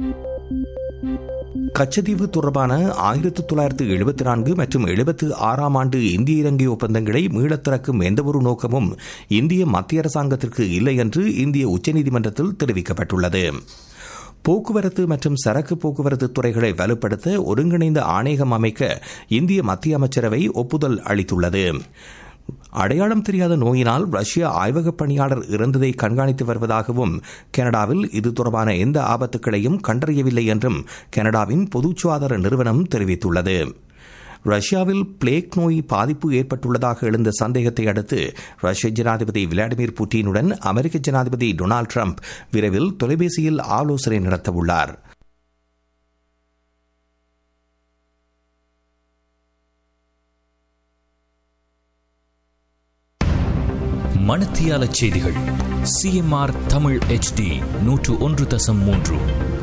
கச்சத்தீவு தொடர்பான ஆயிரத்தி தொள்ளாயிரத்து எழுபத்தி நான்கு மற்றும் எழுபத்தி ஆறாம் ஆண்டு இந்திய இலங்கை ஒப்பந்தங்களை மீளத் திறக்கும் எந்தவொரு நோக்கமும் இந்திய மத்திய அரசாங்கத்திற்கு இல்லை என்று இந்திய உச்சநீதிமன்றத்தில் தெரிவிக்கப்பட்டுள்ளது போக்குவரத்து மற்றும் சரக்கு போக்குவரத்து துறைகளை வலுப்படுத்த ஒருங்கிணைந்த ஆணையகம் அமைக்க இந்திய மத்திய அமைச்சரவை ஒப்புதல் அளித்துள்ளது அடையாளம் தெரியாத நோயினால் ரஷ்ய ஆய்வக பணியாளர் இறந்ததை கண்காணித்து வருவதாகவும் கனடாவில் இது தொடர்பான எந்த ஆபத்துக்களையும் கண்டறியவில்லை என்றும் கனடாவின் பொது சுகாதார நிறுவனம் தெரிவித்துள்ளது ரஷ்யாவில் பிளேக் நோய் பாதிப்பு ஏற்பட்டுள்ளதாக எழுந்த சந்தேகத்தை அடுத்து ரஷ்ய ஜனாதிபதி விளாடிமிர் புட்டினுடன் அமெரிக்க ஜனாதிபதி டொனால்டு டிரம்ப் விரைவில் தொலைபேசியில் ஆலோசனை நடத்தவுள்ளார் மணத்தியால செய்திகள் சிஎம்ஆர் தமிழ் ஹெச்டி நூற்று ஒன்று தசம் மூன்று